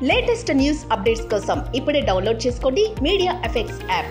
Latest news updates కోసం ఇప్పుడే download చేసుకోండి మీడియా ఎఫెక్ట్స్ యాప్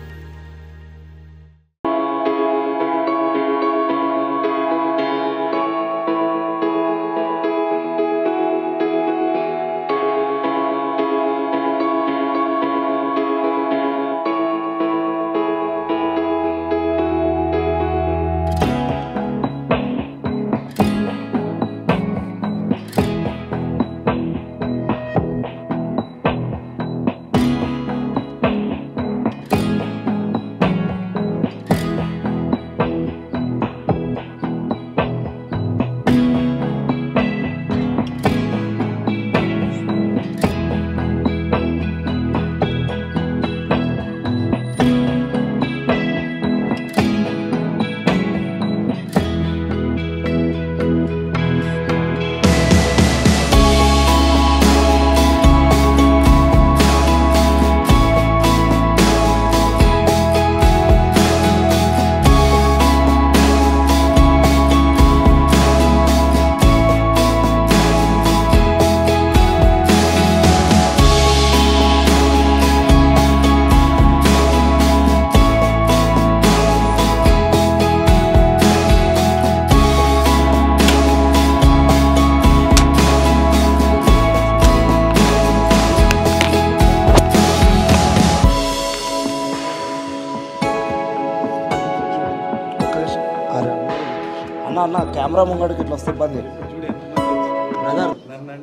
అరే అన్న అన్న కెమెరా ముంగడికి ఇట్లా వస్తే ఇబ్బంది బ్రదర్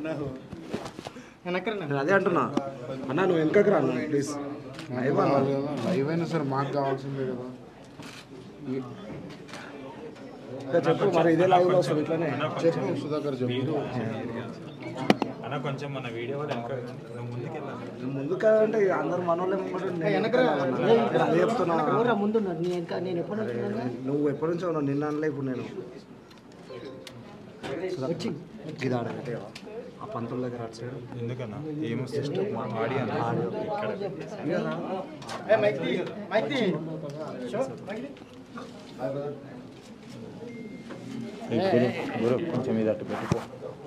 నేను అదే అంటున్నా అన్న నువ్వు వెనకకి రా అన్న ప్లీజ్ లైవ్ అయినా సరే మాకు కావాల్సిందే కదా చెప్పు మరి ఇదే లైవ్ లో వస్తుంది ఇట్లానే చెప్పు సుధాకర్ చెప్పు అన్న కొంచెం మన వీడియో కూడా వెనక ముందుకెళ్ళాలి ముందుకు అంటే అందరు మనోళ్ళే ముంగడు నేను అదే చెప్తున్నా నువ్వు ఎప్పటి నుంచో ఉన్నావు నిన్న అనలే ఇప్పుడు నేను ఇది ఆడగట్టే ఆ పంతుల దగ్గర అటు సైడ్ ఎందుకన్నా ఏమో సిస్టమ్ ఆడియన్స్ ఇక్కడ గురు గురు కొంచెం ఇది అట్టు పెట్టుకో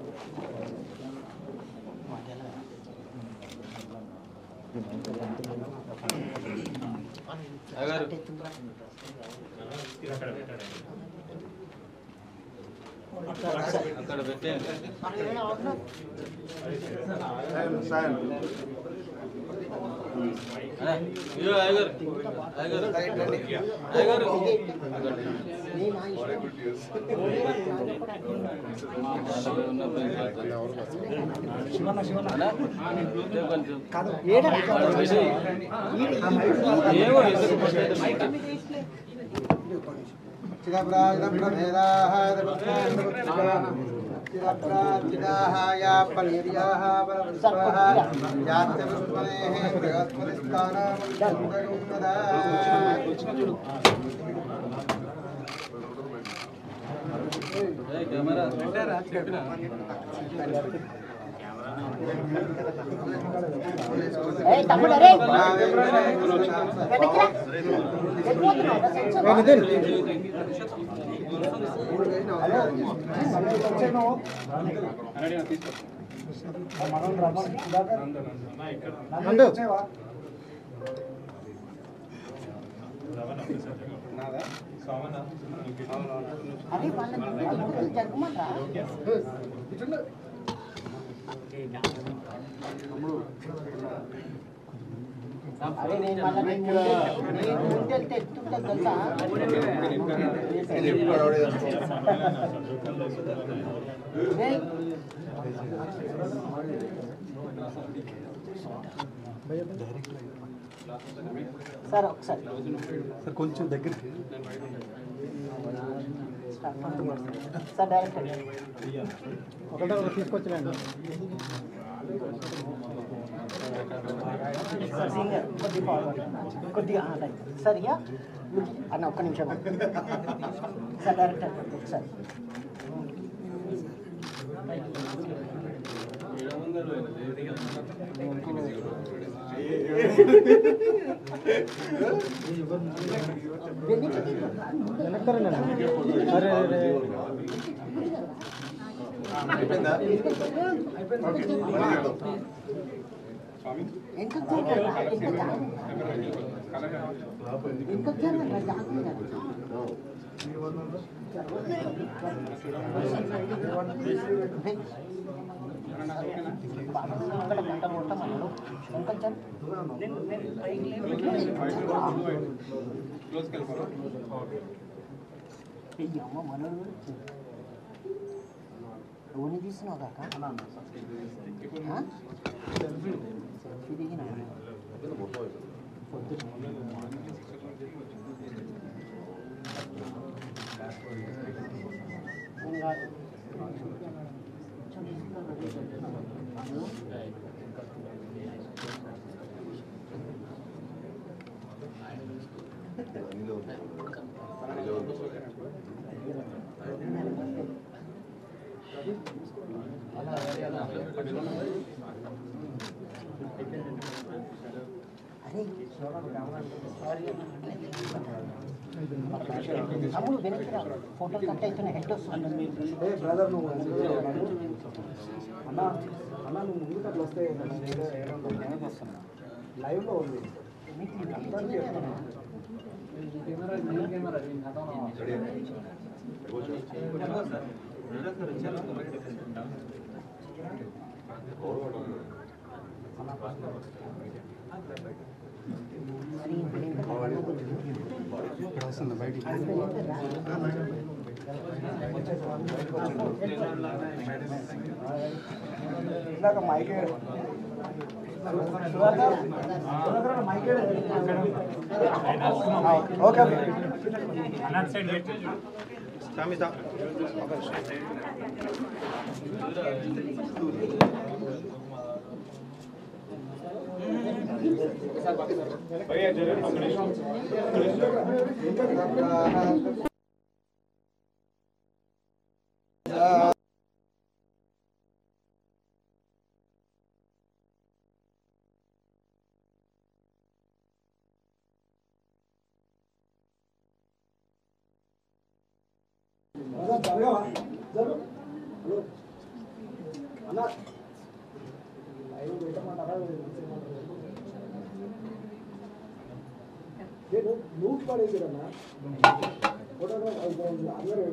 సార్ ఒకసారి సార్ కొంచెం దగ్గర సార్ డైరెక్ట్ ఒకటే తీసుకొచ్చినండి సార్ సింగర్ కొద్దిగా ఫార్వర్డ్ కొద్దిగా ఆ, రైట్ సార్ ఇక అన్న ఒక్క నిమిషం సార్ డైరెక్ట్ ఒకసారి ఇంకా ఇంకా గంట కొట్టాం అన్నాడు ఇంకా అమ్మ మనోడు రోని తీసినావు కాక సెల్ఫీ దిగినా అరే తమ్ముడు వెనక్కి రా. ఫోటోలు కట్ అవుతున్నాయి హెడ్ వస్తుంది బ్రదర్ నువ్వు అన్న అన్న నువ్వు ముందుకు అట్లా వస్తే లైవ్లో ఉంది అందరికీ చెప్తున్నా. ఇందాక మైకే ఓకే ఓకే అన్నట్టు సైడ్ వెయిట్ నువ్వు పడేసిరన్నా ఫోటోగ్రాఫ్ అందరూ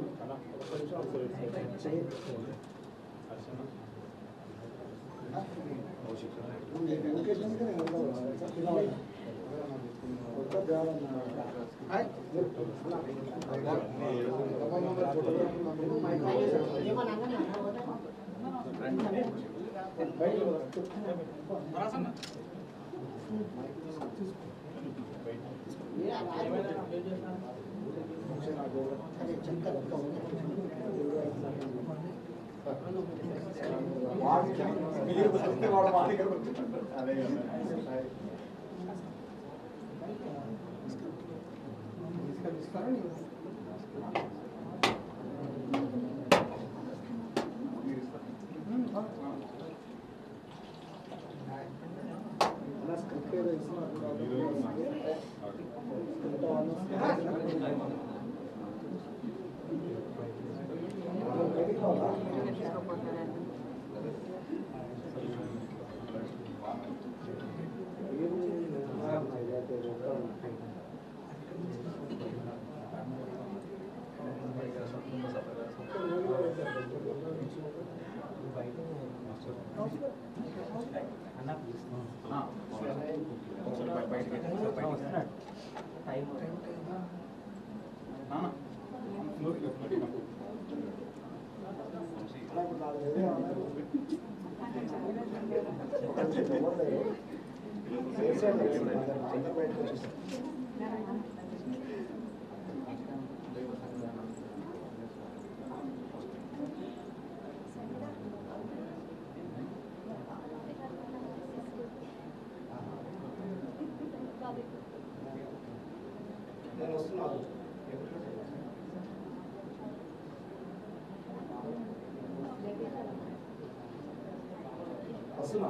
వస్తున్నా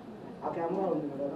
ఆ కెమెరా ఉంది కదా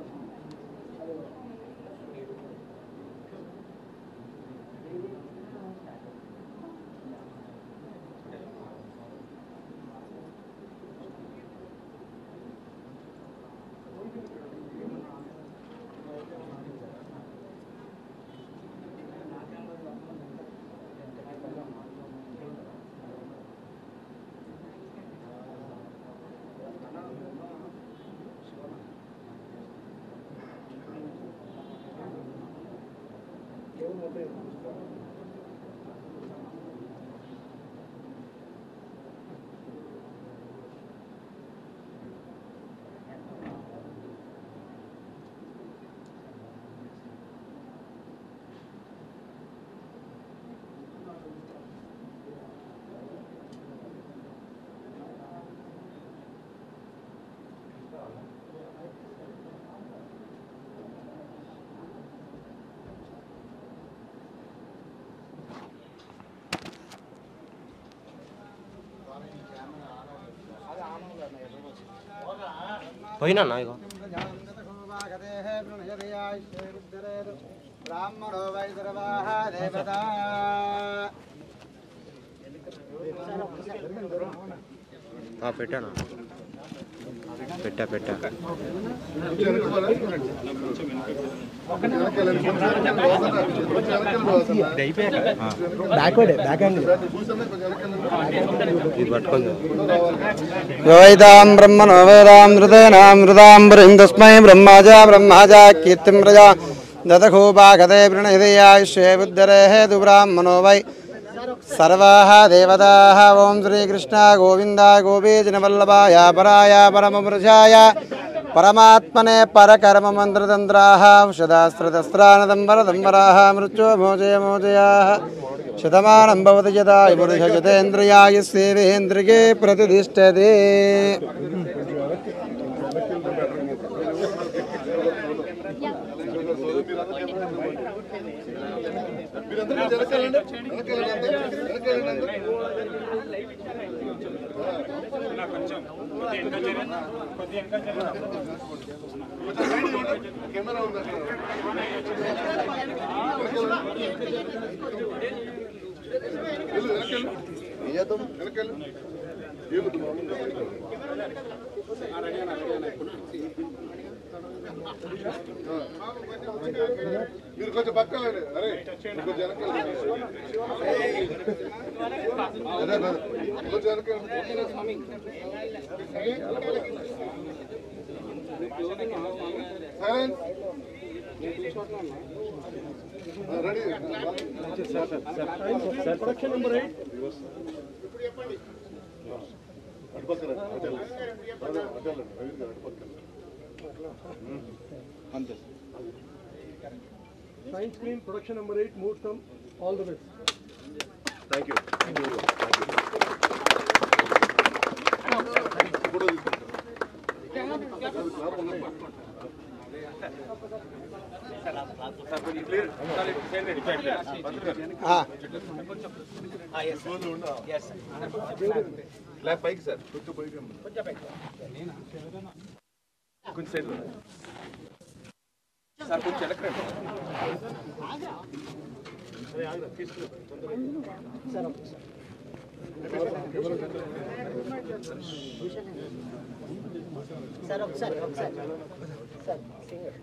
పోయినా ఇగో బ్రాహ్మణో వై సర్వాః దేవతా ఆ, పెట్టానా పెట్టా పెట్టా ఇది పట్టుకుంది వేదాం బ్రహ్మణో వేదాం హృదయనాం హృదాం బ్రహ్మ తస్మై బ్రహ్మాజా బ్రహ్మాజా కీర్తిం ప్రజా దదఖూపాగతే ప్రణయదయాయుష్యే బుద్ధరేः తు బ్రాహ్మణో వై సర్వాः దేవతాः ఓం శ్రీకృష్ణ గోవింద గోపీజనవల్లభాయ పరాయ పరమపురుషాయ పరమాత్మనే పరకర్మమంత్రతంత్రాः ఔషధాస్త్రతస్త్రానదం వరదంబరాः మృత్యో మోచయ మోచయాः శతమానం భవతి యదా పురుషజతేంద్రియాయ సేవేంద్రికే ప్రతిష్టతే కొంచెం కొద్దిగా వెనక జరగండి. కొద్దిగా వెనక జరగండి. మీరు కొంచెం పక్కన అరే కొంచెం వెనకాల అదే అదే. కొంచెం వెనకాల సైలెన్స్ రెడీ అటుపక్కన అటు అదే అటు అటుపక్కన అంతే Science Screen Production Number 8, Muhurtam, all the best. Thank you thank you photo పైకి సార్ కొంచెం పైకి కొంచెం సైడ్ సార్ కొంచెం వెనక్కి సార్ ఒకసారి ఒకసారి సార్ సింగర్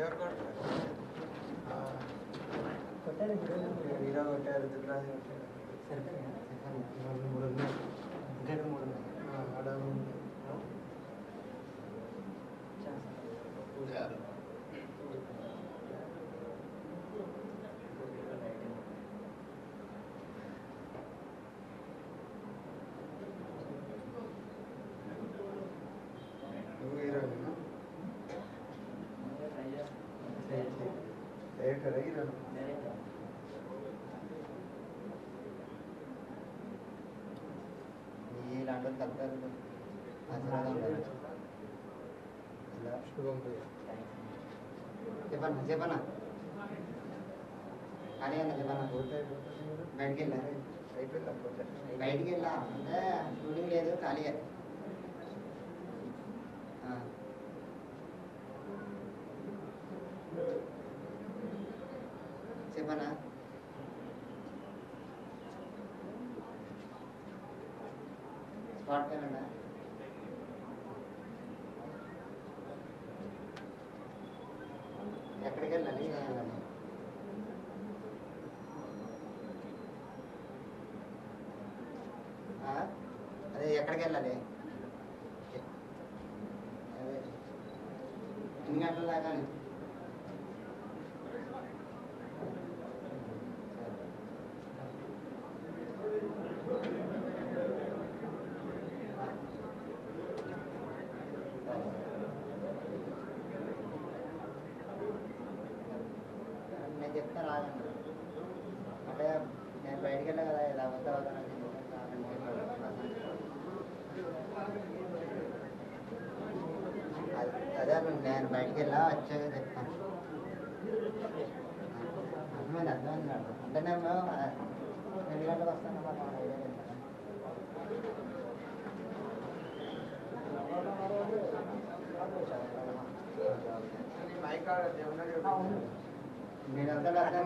చెప్పన్నా చెప్పన్నా కానీ అన్న చెప్పన్నా బయటికి వెళ్ళా బయటికి వెళ్ళా అంటే షూటింగ్ లేదు ఖాళీగా ఆ. చెప్పన్నా స్పాట్ పేమెంటా ఎక్కడికి వెళ్ళాలి ఏం వెళ్ళాలి ఆ? అదే ఎక్కడికి వెళ్ళాలి అదే ఎన్ని గంటల దాకా నేను చెప్తాను రాగండి అంటే నేను బయటికి వెళ్ళా కదా ఇలా వద్దా వద్దా అని అదే- అదే అన్న, నేను బయటికి వెళ్ళా వచ్చాక చెప్తాను అర్థమైంది అర్థమైంది మేడం అంటే నేను ఆ, ఎన్ని గంటలకు వస్తాను మాకు ఐడియా లేదు మేడం. నేను వెళ్తాను అర్థం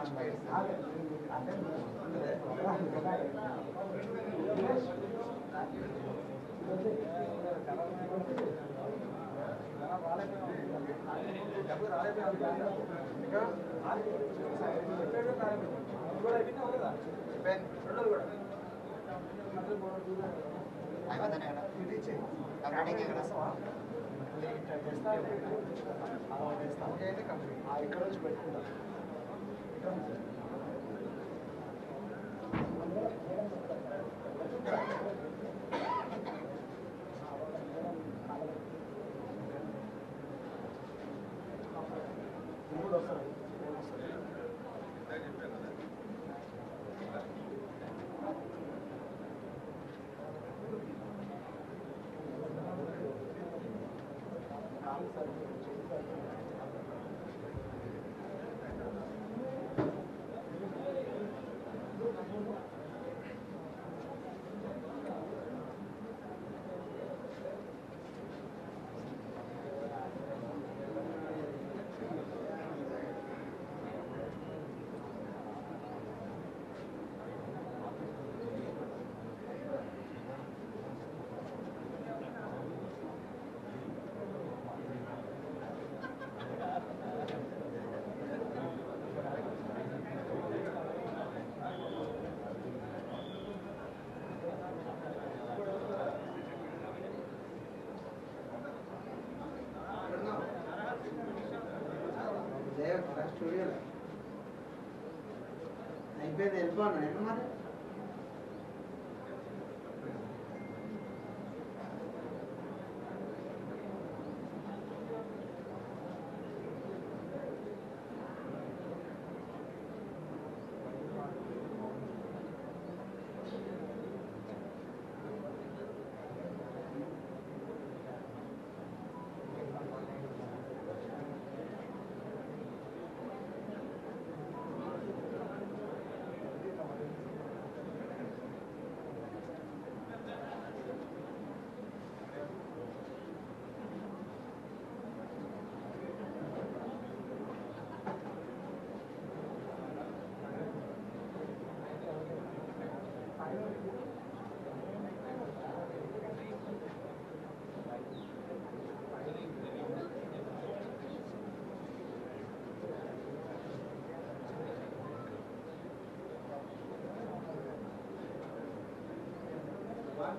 అయిపోతాను ఎక్కడ కంప్లీట్ ఎక్కడ ఇక్కడ నుంచి పెట్టుకుంటాం స్టూడియోలో అయిపోయింది వెళ్ళిపోను నేను మరి ఆ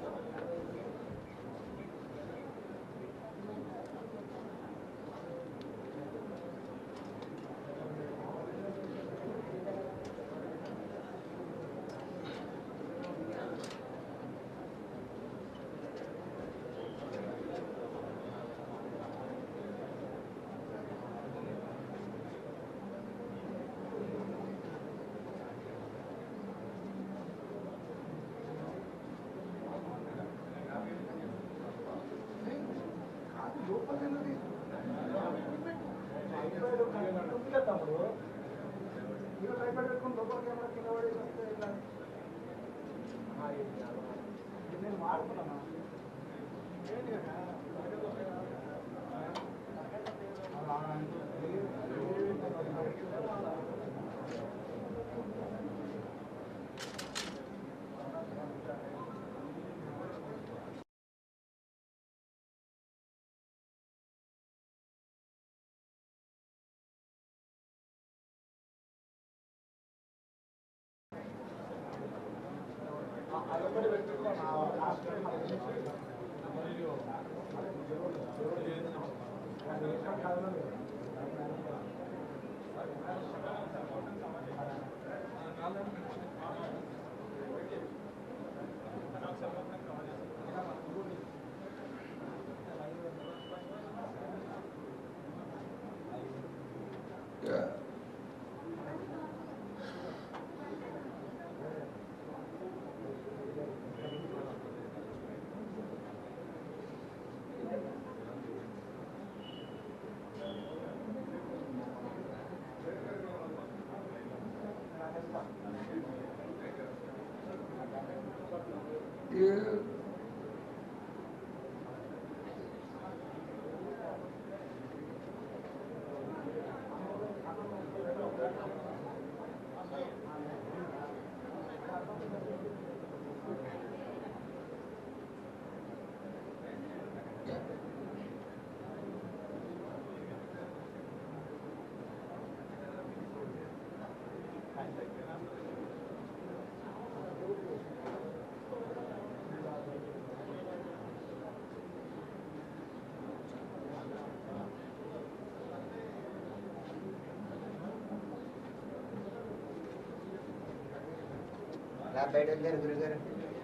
బయట వెళ్ళారు గురుగారు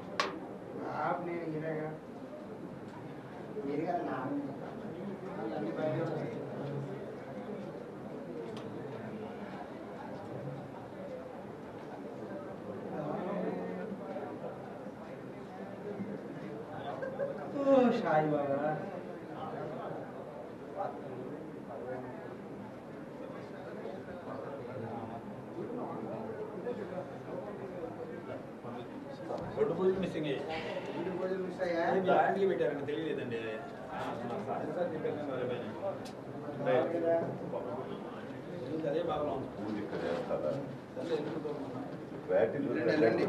నేను ఇలాగా మీరు కదా నా షాయి బాబా రెండు పూజలు మిస్సింగ్ ఇంటి పూజలు మిస్ అయ్యా బ్లాండ్కి పెట్టారని తెలియలేదండి నాకు సార్ సార్ చెప్పాను కదా పైన. ఇంకా అదే బాగా ఉంది దాంట్లో ఎందుకు వెళ్ళండి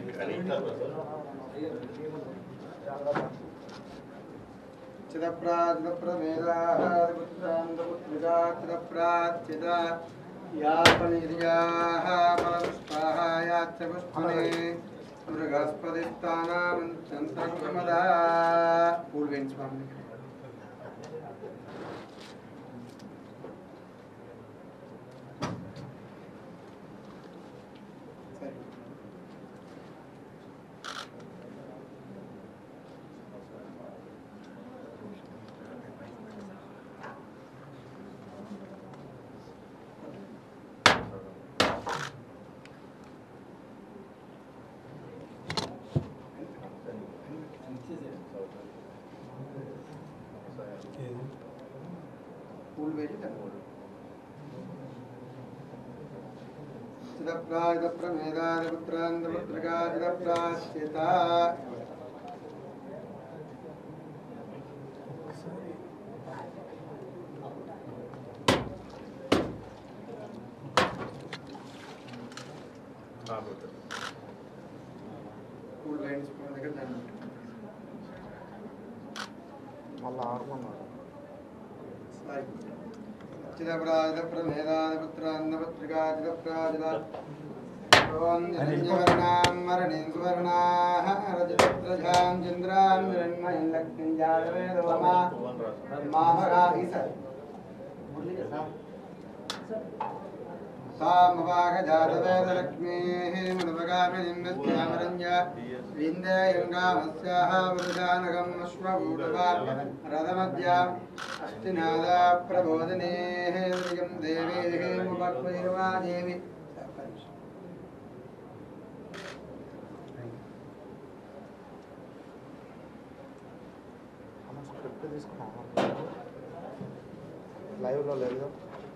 చిదప్రాచిదప్రమేదాపుత్రాంతపుత్రికాచిదప్రాచిద యాపనిర్యాः ఫలపుష్పాహాయాచ్చ పుష్పనే మృగస్పతిస్థానామంచంతమదా పూలు వేయించి స్వామి సరే పూలు వేసి తనుకోడు చిదప్రాజిదప్రమేదాదిపుత్రాంధ్రపుత్రికాజిదప్రాశ్చిత పూలు వేయించి పూల దగ్గర దండం పెట్టు. మళ్ళీ ఆడుకున్నాడు చిదప్రాజిదప్రమేదాదిపుత్రాంధ్రపుత్రికాజిదప్రాజిద వర్ణాం మరణీం సువర్ణాః రజతత్రజాం చంద్రాం హిరణ్మయం లక్ష్మీం జాతవేదవమా మామగాహి స సామవాగజాతవేదలక్ష్మీः మనుపగామినిం నశ్యామరంజ విందేయంగామస్యాः వృషానగం అశ్వభూటవా రథమద్యాం అస్తినాదా ప్రబోధనేः శ్రియం దేవేः ముపక్వైర్వా దేవి స్క్రిప్ట్ తీసుకున్నాను లైవ్లో లేదు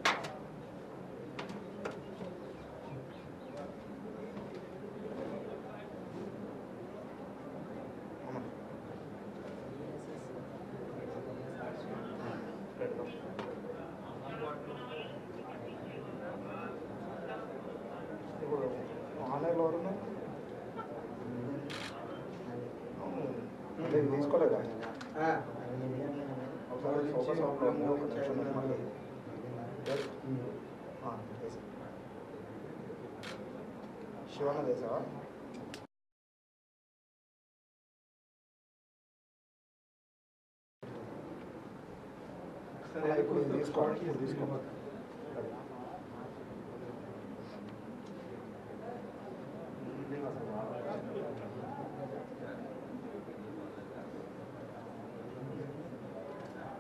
ఇప్పుడు ఆన్లైన్లో ఎవరున్నారు అంటే ఇది తీసుకోలేదా ఆ, ఒకసారి ఫోకస్ ఆఫ్లో ఉంది ఒక నిమిషం మళ్ళీ ఆ, వేసా. శివన్న వేసావా అలా ఇప్పుడు ఇది తీసుకోవాలి ఇప్పుడు తీసుకోవాలి